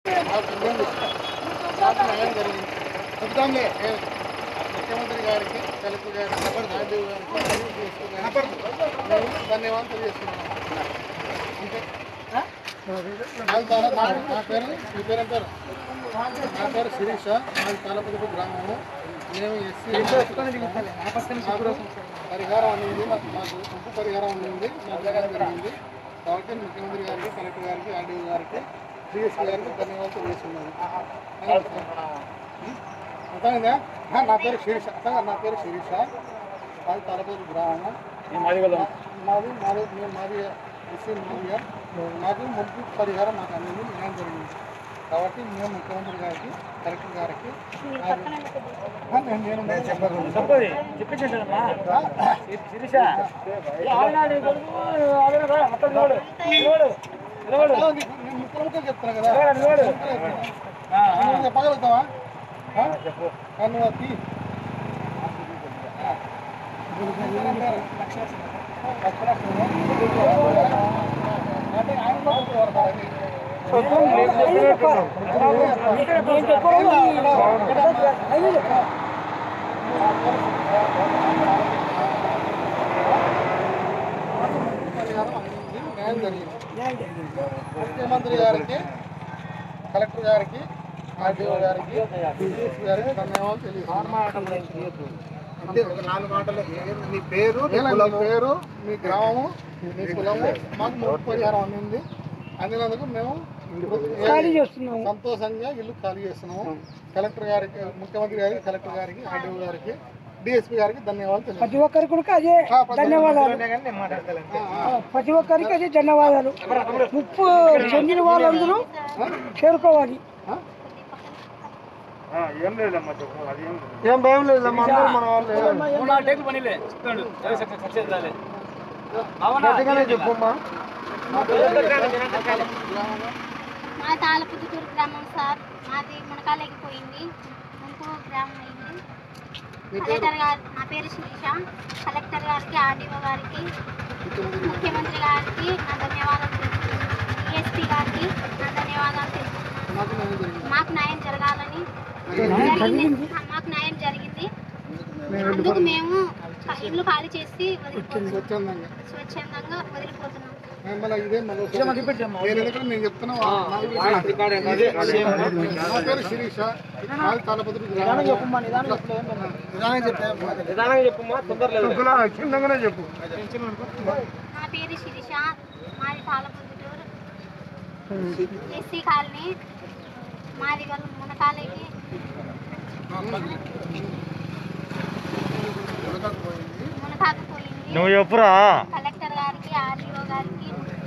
నాకు న్యాయం జరిగింది చెప్తాంలే ఏ, ముఖ్యమంత్రి గారికి కలెక్టర్ గారికి ఆర్డీఓ గారికి DSP గారికి మేము ధన్యవాదాలు తెలియజేస్తున్నాము అంతే నాకు చాలా నా నా పేరు మీ పేరు ఏం పేరు నా పేరు శిరీష మాది తాలపతి గ్రామము మేము ఎస్సీ పరిహారం అనేది మాకు మాకు ఉప్పు పరిహారం అనేది మాకు జరగడం జరిగింది కాబట్టి ముఖ్యమంత్రి గారికి కలెక్టర్ గారికి ఆర్డీఓ గారికి డిఎస్పీ గారికి ధన్యవాదాలు తెలియజేస్తున్నాను అర్థమైందా ఆ, నా పేరు శిరీష అర్థంగా నా పేరు శిరీష మాది తాలపతి గ్రామము మాది మాది మేము మాది ఎస్సీ మాదిగా మాకు ముప్పు పరిహారం మాకు అనేది న్యాయం జరిగింది కాబట్టి మేము ముఖ్యమంత్రి గారికి కలెక్టర్ గారికి ఆ, నేను నేను చెప్పాను నేను ముఖ్యమంత్రి చెప్తున్నా కదా నువ్వు చెప్పగలుగుతావా ఆ? ఆ, నువ్వు అది తీ. ఆ. అంటే ఆయన కూడా కొట్టుకోవాలి. పరిహారం అందింది, న్యాయం జరిగింది. ముఖ్యమంత్రి గారికి కలెక్టర్ గారికి ఆర్డీఓ గారికి డిఎస్పీ గారికి ధన్యవాదాలు తెలియజేస్తున్నాను అంటే ఒక నాలుగు మాటలు ఏ- మీ పేరు మీ ఏలా మీ కులము పేరు మీ గ్రామము మీ కులము మాకు మూడు పరిహారం అందింది అందినందుకు మేము సంతోషంగా ఇల్లు ఖాళీ చేస్తున్నాము కలెక్టర్ గారికి ముఖ్యమంత్రి గారికి కలెక్టర్ గారికి ఆర్డీఓ గారికి డిఎస్పీ గారికి ధన్యవాదాలు ప్రతి తెలియజేస్తున్నాను ఒక్కరికి కూడా అదే ఆ, ప్రతి ధన్యవాదాలు ఆ, ఆ. ప్రతి ఒక్కరికి అదే ధన్యవాదాలు ముప్పు చెందిన వాళ్ళందరూ చేరుకోవాలి ఏం భయం లేదు మన వాళ్ళు గట్టిగానే చెప్పమ్మా మా తాళపుత్తూరు గ్రామం సార్ మాది మునకాలకి పోయింది ముంపు గ్రామం అయింది కలెక్టర్ గారు నా పేరు శిరీష కలెక్టర్ గారికి ఆర్డీఓ గారికి ముఖ్యమంత్రి గారికి నా ధన్యవాదాలు తెలుపుతున్నాను డిఎస్పీ గారికి నా ధన్యవాదాలు తెలుపుతున్నాను మాకు న్యాయం జరిగింది మాకు న్యాయం జరగాలని జరిగింది మాకు న్యాయం జరిగింది అందుకు మేము ఇల్లు ఖాళీ చేసి వదిలిపోతున్నాం స్వచ్ఛందంగా స్వచ్ఛందంగా వదిలిపోతున్నాం మళ్ళీ ఇదే మళ్ళీ నేను ఎందుకంటే నేను చెప్తున్నా నా పేరు శిరీష మాది తాళపత్రి గ్రామం చిన్నగానే చెప్పు నా పేరు శిరీష మాది పాలపొద్దుటూరు ఎస్సీ కాలనీ మాది వాళ్ళు మునకాలకి మునకాకు పోయింది నువ్వు చెప్పురా కలెక్టర్ గారికి ఆర్డీఓ గారికి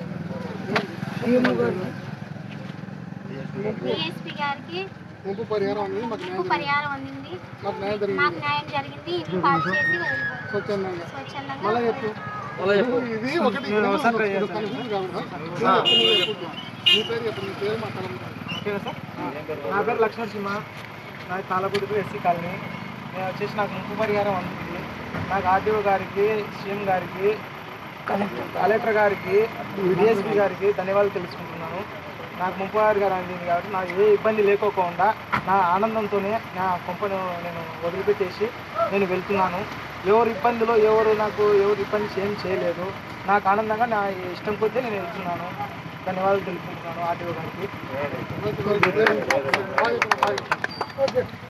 డిఎస్పీ గారికి ముంపు పరిహారం అనేది మాకు న్యాయం ఉప్పు పరిహారం అందింది మాకు న్యాయం జరిగింది మాకు న్యాయం జరిగింది ఇల్లు కాల్ చేసి వదిలిపోయాం స్వచ్ఛందంగా స్వచ్ఛందంగా మళ్ళీ చెప్పు ఇది ఒకటి ఇది కన్ఫ్యూజ్ కావడం నీ పేరు చెప్పు నీ పేరు మాట్లాడము నా పేరు లక్ష్మణ్ నా తాళగుడికి ఎస్సీ కాలనీ నేను వచ్చేసి నాకు ముప్పు పరిహారం అందుతుంది నాకు ఆర్డీఓ గారికి సీఎం గారికి కలెక్టర్ గారికి డిఎస్పీ గారికి ధన్యవాదాలు తెలుసుకుంటున్నాను నాకు ముప్పు పరిహారం అందింది కాబట్టి నాకు ఏ ఇబ్బంది లేకోకుండా నా ఆనందంతోనే నా కొంపను నేను వదిలిపెట్టేసి నేను వెళ్తున్నాను ఎవరు ఇబ్బందిలో ఎవరు నాకు ఎవరు ఇబ్బంది ఏం చేయలేదు నాకు ఆనందంగా నా ఇష్టం కొద్దీ నేను వెళ్తున్నాను ధన్యవాదాలు తెలుపుకుంటున్నాను ఆర్డీఓ గారికి ఓకే